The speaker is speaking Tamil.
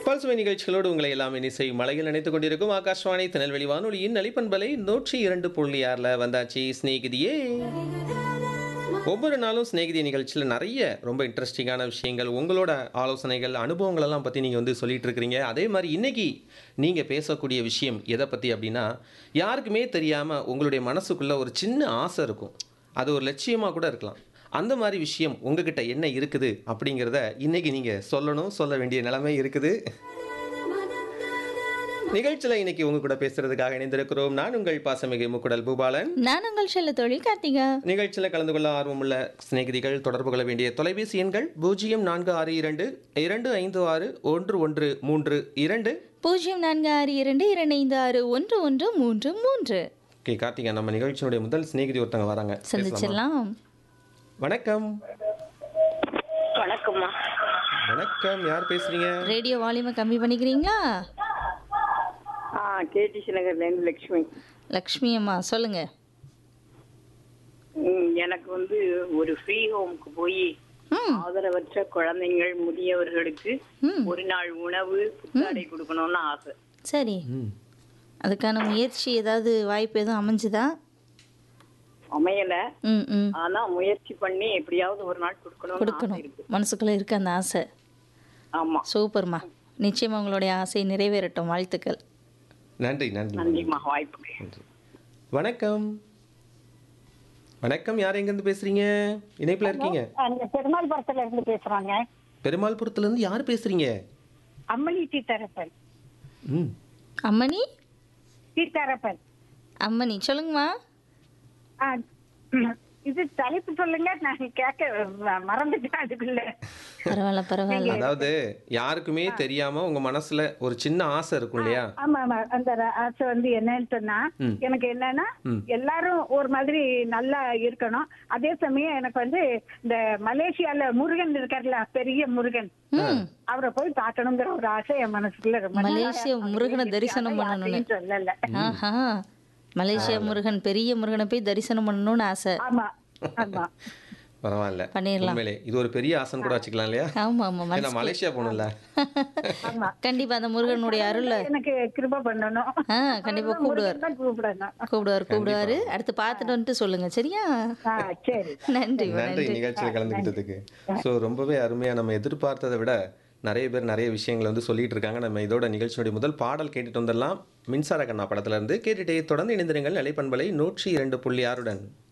பல்சுவை நிகழ்ச்சிகளோடு உங்களை எல்லாம் இசை மலையில் நினைத்துக் கொண்டிருக்கும் ஆகாஷ்வாணி திருநெல்வேலி வானொலியின் நலிப்பண்பலை நூற்றி இரண்டு புள்ளி ஆறில் வந்தாச்சு ஸ்நேகிதியே ஒவ்வொரு நாளும் ஸ்நேகிதி நிகழ்ச்சியில் நிறைய ரொம்ப இன்ட்ரெஸ்டிங்கான விஷயங்கள் உங்களோட ஆலோசனைகள் அனுபவங்கள் எல்லாம் பற்றி நீங்கள் வந்து சொல்லிட்டு இருக்கிறீங்க அதே மாதிரி இன்னைக்கு நீங்கள் பேசக்கூடிய விஷயம் எதை பற்றி அப்படின்னா யாருக்குமே தெரியாமல் உங்களுடைய மனசுக்குள்ளே ஒரு சின்ன ஆசை இருக்கும் அது ஒரு லட்சியமாக கூட இருக்கலாம் அந்த மாதிரி விஷயம் உங்ககிட்ட என்ன இருக்குது அப்படிங்கிறத இன்னைக்கு நீங்கள் சொல்லணும் சொல்ல வேண்டிய நிலைமை இருக்குது நிகழ்ச்சியில் இன்னைக்கு உங்க கூட பேசுறதுக்காக இணைந்திருக்கிறோம் நான் உங்கள் பாசமிகு முக்குடல் பூபாலன் நான் உங்கள் செல்ல தொழில் கார்த்திகா நிகழ்ச்சியில் கலந்து கொள்ள ஆர்வமுள்ள சிநேகிதிகள் தொடர்பு கொள்ள வேண்டிய தொலைபேசி எண்கள் பூஜ்ஜியம் நான்கு ஆறு இரண்டு இரண்டு ஐந்து ஆறு ஒன்று ஒன்று மூன்று இரண்டு பூஜ்ஜியம் நான்கு ஆறு இரண்டு இரண்டு ஐந்து ஆறு ஒன்று ஒன்று மூன்று மூன்று ஓகே கார்த்திகா நம்ம நிகழ்ச்சியினுடைய முதல் சிநேகிதி ஒருத்தவங்க வராங்க பேசலாமா? சந்திச்சிடலாம் வணக்கம் வணக்கம்மா வணக்கம் யார் பேசுறீங்க ரேடியோ வால்யூமை கம்மி பண்ணிக்கிறீங்களா ஆ கேடிசி நகர்லேருந்து லக்ஷ்மி லக்ஷ்மி அம்மா சொல்லுங்க ம், எனக்கு வந்து ஒரு ஃப்ரீ ஹோம்க்கு போய் ம் ஆதரவற்ற குழந்தைகள் முதியவர்களுக்கு ம். ஒரு நாள் உணவு புத்தாடை கொடுக்கணும்னு ஆசை சரி ம் அதுக்கான முயற்சி ஏதாவது வாய்ப்பு எதுவும் அமைஞ்சுதா அமையல ம் ம் ஆனா முயற்சி பண்ணி எப்படியாவது ஒரு நாள் கொடுக்கணும்னு ஆசை கொடுக்கணும் இருக்கு மனசுக்குள்ளே இருக்கு அந்த ஆசை ஆமா சூப்பர்மா நிச்சயமா உங்களுடைய ஆசை நிறைவேறட்டும் வாழ்த்துக்கள் நன்றி நன்றி நன்றிம்மா வாய்ப்புக்கு நன்றி. வணக்கம் வணக்கம் யார் எங்கேருந்து பேசுறீங்க இணைப்பில் இருக்கீங்க அந்த பெருமாள்புரத்துல இருந்து பேசுறாங்க பெருமாள்புரத்துலேருந்து யார் பேசுறீங்க அம்மணி சீத்தாரப்பன் ம் அம்மணி சீத்தாரப்பன் அம்மணி சொல்லுங்கம்மா ஆ, ம், இது தலைப்பு சொல்லுங்க நான் கேட்க ம- மறந்துட்டேன் அதுக்குள்ள பரவாயில்ல பரவாயில்ல அதாவது யாருக்குமே தெரியாம உங்க மனசுல ஒரு சின்ன ஆசை இருக்கும் இல்லையா ஆமா ஆமா அந்த ர- ஆசை வந்து என்னன்னு சொன்னா ம். எனக்கு என்னன்னா ம். எல்லாரும் ஒரு மாதிரி நல்லா இருக்கணும் அதே சமயம் எனக்கு வந்து இந்த மலேசியால முருகன் இருக்கார்ல பெரிய முருகன் ம் அவரை போய் பார்க்கணுங்கிற ஒரு ஆசை என் மனசுக்குள்ள ரொம்ப நாளா மலேசியா இருக்கு. முருகனை அது தரிசனம் யாரையும் பண்ணணும்னு. சொல்லல ஆஹா மலேசியா முருகன் பெரிய முருகனை போய் தரிசனம் பண்ணணும்னு ஆசை ஆமா ஆமா பரவாயில்ல பண்ணிடலாம். உண்மையிலே இது ஒரு பெரிய ஆசைன்னு கூட வச்சுக்கலாம் இல்லையா ஆமா ஆமா ஏன்னா மனசு மலேசியா போகணும்ல ஆமா கண்டிப்பா அந்த முருகனுடைய அருள்ல எனக்கு கிருப பண்ணணும் ஆ கண்டிப்பா கூப்பிடுவார் முருகன் தான் கூப்பிடணும் கூப்பிடுவார் கூப்பிடுவாரு அடுத்து பார்த்துட்டு வந்துட்டு சொல்லுங்க சரியா ஆ, சரி நன்றி நன்றி நிகழ்ச்சியில் கலந்துக்கிட்டதுக்கு ஸோ ரொம்பவே அருமையா நம்ம எதிர்பார்த்ததை விட நிறைய பேர் நிறைய விஷயங்களை வந்து சொல்லிட்டு இருக்காங்க நம்ம இதோட நிகழ்ச்சியுடைய முதல் பாடல் கேட்டுட்டு வந்துடலாம் மின்சார கண்ணா படத்துல இருந்து கேட்டுட்டே தொடர்ந்து இணைந்திருங்கள் நிலைப்பண்பலை நூற்றி இரண்டு புள்ளி ஆறுடன்